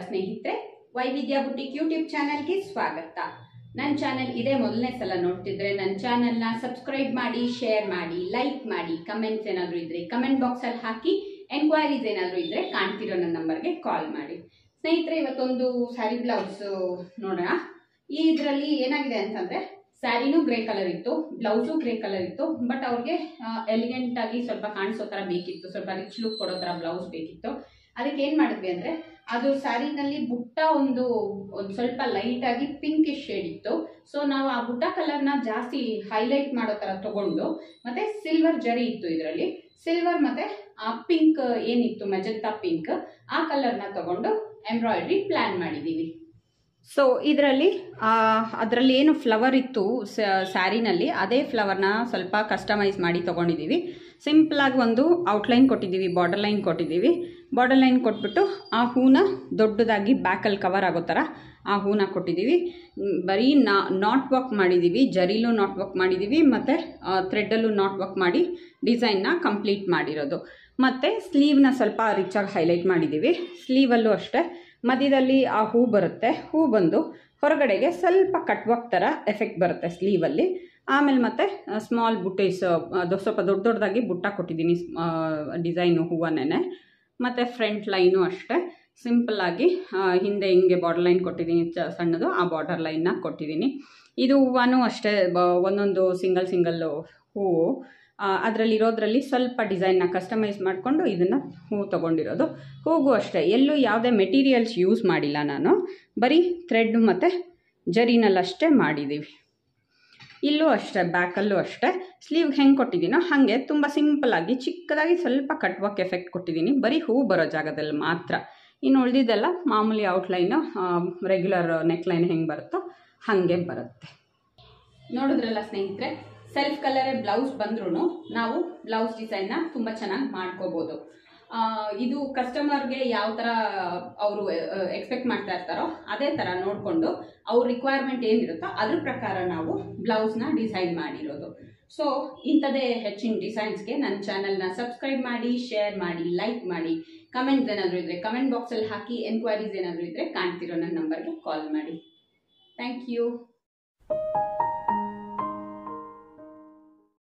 ಸ್ನೇಹಿತರೆ ವೈವಿಧ್ಯ boutique YouTube ಚಾನೆಲ್ಗೆ ಸ್ವಾಗತ ನನ್ನ ಚಾನೆಲ್ ಇದೇ ಮೊದಲನೇ ಸಲ ನೋಡ್ತಿದ್ರೆ ನನ್ನ ಚಾನೆಲ್ನ ಸಬ್ಸ್ಕ್ರೈಬ್ ಮಾಡಿ ಶೇರ್ ಮಾಡಿ ಲೈಕ್ ಮಾಡಿ ಕಮೆಂಟ್ಸ್ ಏನಾದರೂ ಇದ್ರೆ ಕಮೆಂಟ್ ಬಾಕ್ಸಲ್ಲಿ ಹಾಕಿ ಎಂಕ್ವೈರೀಸ್ ಏನಾದರೂ ಇದ್ರೆ ಕಾಣ್ತಿರೋ ನನ್ನ ನಂಬರ್ಗೆ ಕಾಲ್ ಮಾಡಿ ಸ್ನೇಹಿತರೆ ಇವತ್ತೊಂದು ಸ್ಯಾರಿ ಬ್ಲೌಸ್ ನೋಡೋಣ ಈ ಇದರಲ್ಲಿ ಏನಾಗಿದೆ ಅಂತಂದ್ರೆ ಸ್ಯಾರಿನೂ ಗ್ರೇ ಕಲರ್ ಇತ್ತು ಬ್ಲೌಸು ಗ್ರೇ ಕಲರ್ ಇತ್ತು ಬಟ್ ಅವ್ರಿಗೆ ಎಲಿಗೆಂಟ್ ಆಗಿ ಸ್ವಲ್ಪ ಕಾಣಿಸೋ ಥರ ಬೇಕಿತ್ತು ಸ್ವಲ್ಪ ರಿಚ್ ಲುಕ್ ಕೊಡೋ ಥರ ಬ್ಲೌಸ್ ಬೇಕಿತ್ತು ಅದಕ್ಕೆ ಏನು ಮಾಡಿದ್ವಿ ಅಂದರೆ ಅದು ಸ್ಯಾರಿನಲ್ಲಿ ಬುಟ್ಟ ಒಂದು ಒಂದು ಸ್ವಲ್ಪ ಲೈಟ್ ಆಗಿ ಪಿಂಕಿಶ್ ಶೇಡ್ ಇತ್ತು ಸೊ ನಾವು ಆ ಬುಟ್ಟ ಕಲರ್ನ ಜಾಸ್ತಿ ಹೈಲೈಟ್ ಮಾಡೋ ಥರ ತಗೊಂಡು ಮತ್ತೆ ಸಿಲ್ವರ್ ಜರಿ ಇತ್ತು ಇದರಲ್ಲಿ ಸಿಲ್ವರ್ ಮತ್ತೆ ಆ ಪಿಂಕ್ ಏನಿತ್ತು ಮೆಜೆಂಟಾ ಪಿಂಕ್ ಆ ಕಲರ್ನ ತಗೊಂಡು ಎಂಬ್ರಾಯ್ಡ್ರಿ ಪ್ಲಾನ್ ಮಾಡಿದ್ದೀವಿ ಸೊ ಇದರಲ್ಲಿ ಅದರಲ್ಲಿ ಏನು ಫ್ಲವರ್ ಇತ್ತು ಸ್ಯಾರಿನಲ್ಲಿ ಅದೇ ಫ್ಲವರ್ನ ಸ್ವಲ್ಪ ಕಸ್ಟಮೈಸ್ ಮಾಡಿ ತೊಗೊಂಡಿದ್ದೀವಿ ಸಿಂಪಲಾಗಿ ಒಂದು ಔಟ್ಲೈನ್ ಕೊಟ್ಟಿದ್ದೀವಿ ಬಾರ್ಡರ್ ಲೈನ್ ಕೊಟ್ಟಿದ್ದೀವಿ ಬಾರ್ಡರ್ ಲೈನ್ ಕೊಟ್ಬಿಟ್ಟು ಆ ಹೂನ ದೊಡ್ಡದಾಗಿ ಬ್ಯಾಕಲ್ಲಿ ಕವರ್ ಆಗೋ ಥರ ಆ ಹೂನ ಕೊಟ್ಟಿದ್ದೀವಿ ಮ್, ಬರೀ ನಾ ನಾಟ್ ವರ್ಕ್ ಮಾಡಿದ್ದೀವಿ ಜರಿಲೂ ನಾಟ್ ವರ್ಕ್ ಮಾಡಿದ್ದೀವಿ ಮತ್ತು ಥ್ರೆಡ್ಡಲ್ಲೂ ನಾಟ್ ವರ್ಕ್ ಮಾಡಿ ಡಿಸೈನ್ನ ಕಂಪ್ಲೀಟ್ ಮಾಡಿರೋದು ಮತ್ತು ಸ್ಲೀವ್ನ ಸ್ವಲ್ಪ ರಿಚಾಗಿ ಹೈಲೈಟ್ ಮಾಡಿದ್ದೀವಿ ಸ್ಲೀವಲ್ಲೂ ಅಷ್ಟೇ ಮಧ್ಯದಲ್ಲಿ ಆ ಹೂ ಬರುತ್ತೆ ಹೂ ಬಂದು ಹೊರಗಡೆಗೆ ಸ್ವಲ್ಪ ಕಟ್ ವರ್ಕ್ ಥರ ಎಫೆಕ್ಟ್ ಬರುತ್ತೆ ಸ್ಲೀವಲ್ಲಿ ಆಮೇಲೆ ಮತ್ತೆ ಸ್ಮಾಲ್ ಬುಟ್ಟೇಸ್ ಅದು ಸ್ವಲ್ಪ ದೊಡ್ಡ ದೊಡ್ಡದಾಗಿ ಬುಟ್ಟ ಕೊಟ್ಟಿದ್ದೀನಿ ಡಿಸೈನು ಹೂವನ್ನೇ ಮತ್ತು ಫ್ರಂಟ್ ಲೈನು ಅಷ್ಟೇ ಸಿಂಪಲ್ಲಾಗಿ ಹಿಂದೆ ಹಿಂಗೆ ಬಾರ್ಡರ್ ಲೈನ್ ಕೊಟ್ಟಿದ್ದೀನಿ ಚ ಸಣ್ಣದು ಆ ಬಾರ್ಡರ್ ಲೈನ್ನ ಕೊಟ್ಟಿದ್ದೀನಿ ಇದು ಹೂವನೂ ಅಷ್ಟೇ ಬ ಒಂದೊಂದು ಸಿಂಗಲ್ ಸಿಂಗಲ್ಲು ಹೂವು ಅದರಲ್ಲಿರೋದ್ರಲ್ಲಿ ಸ್ವಲ್ಪ ಡಿಸೈನ್ನ ಕಸ್ಟಮೈಸ್ ಮಾಡಿಕೊಂಡು ಇದನ್ನು ಹೂ ತೊಗೊಂಡಿರೋದು ಹೂಗೂ ಅಷ್ಟೇ ಎಲ್ಲೂ ಯಾವುದೇ ಮೆಟೀರಿಯಲ್ಸ್ ಯೂಸ್ ಮಾಡಿಲ್ಲ ನಾನು ಬರೀ ಥ್ರೆಡ್ ಮತ್ತು ಜರಿನಲ್ಲಷ್ಟೇ ಮಾಡಿದ್ದೀವಿ ಇಲ್ಲೂ ಅಷ್ಟೇ ಬ್ಯಾಕಲ್ಲೂ ಅಷ್ಟೇ ಸ್ಲೀವ್ ಹೆಂಗೆ ಕೊಟ್ಟಿದ್ದೀನೋ ಹಾಗೆ ತುಂಬ ಸಿಂಪಲ್ಲಾಗಿ ಚಿಕ್ಕದಾಗಿ ಸ್ವಲ್ಪ ಕಟ್ ವರ್ಕ್ ಎಫೆಕ್ಟ್ ಕೊಟ್ಟಿದ್ದೀನಿ ಬರೀ ಹೂ ಬರೋ ಜಾಗದಲ್ಲಿ ಮಾತ್ರ ಇನ್ನು ಉಳಿದಿದ್ದೆಲ್ಲ ಮಾಮೂಲಿ ಔಟ್ಲೈನು ರೆಗ್ಯುಲರ್ ನೆಕ್ಲೈನ್ ಹೆಂಗೆ ಬರುತ್ತೋ ಹಾಗೆ ಬರುತ್ತೆ ನೋಡಿದ್ರಲ್ಲ ಸ್ನೇಹಿತರೆ ಸೆಲ್ಫ್ ಕಲರೇ ಬ್ಲೌಸ್ ಬಂದ್ರೂ ನಾವು ಬ್ಲೌಸ್ ಡಿಸೈನ್ನ ತುಂಬ ಚೆನ್ನಾಗಿ ಮಾಡ್ಕೋಬೋದು ಆ, ಇದು ಕಸ್ಟಮರ್ಗೆ ಯಾವ ಥರ ಅವರು ಎಕ್ಸ್ಪೆಕ್ಟ್ ಮಾಡ್ತಾ ಇರ್ತಾರೋ ಅದೇ ಥರ ನೋಡಿಕೊಂಡು ಅವ್ರ ರಿಕ್ವೈರ್ಮೆಂಟ್ ಏನಿರುತ್ತೋ ಅದ್ರ ಪ್ರಕಾರ ನಾವು ಬ್ಲೌಸ್ನ ಡಿಸೈನ್ ಮಾಡಿರೋದು ಸೊ ಇಂಥದೇ ಹೆಚ್ಚಿನ ಡಿಸೈನ್ಸ್ಗೆ ನನ್ನ ಚಾನಲ್ನ ಸಬ್ಸ್ಕ್ರೈಬ್ ಮಾಡಿ ಶೇರ್ ಮಾಡಿ ಲೈಕ್ ಮಾಡಿ ಕಮೆಂಟ್ಸ್ ಏನಾದರೂ ಇದ್ದರೆ ಕಮೆಂಟ್ ಬಾಕ್ಸಲ್ಲಿ ಹಾಕಿ ಎನ್ಕ್ವೈರೀಸ್ ಏನಾದರೂ ಇದ್ದರೆ ಕಾಣ್ತಿರೋ ನನ್ನ ನಂಬರ್ಗೆ ಕಾಲ್ ಮಾಡಿ ಥ್ಯಾಂಕ್ ಯು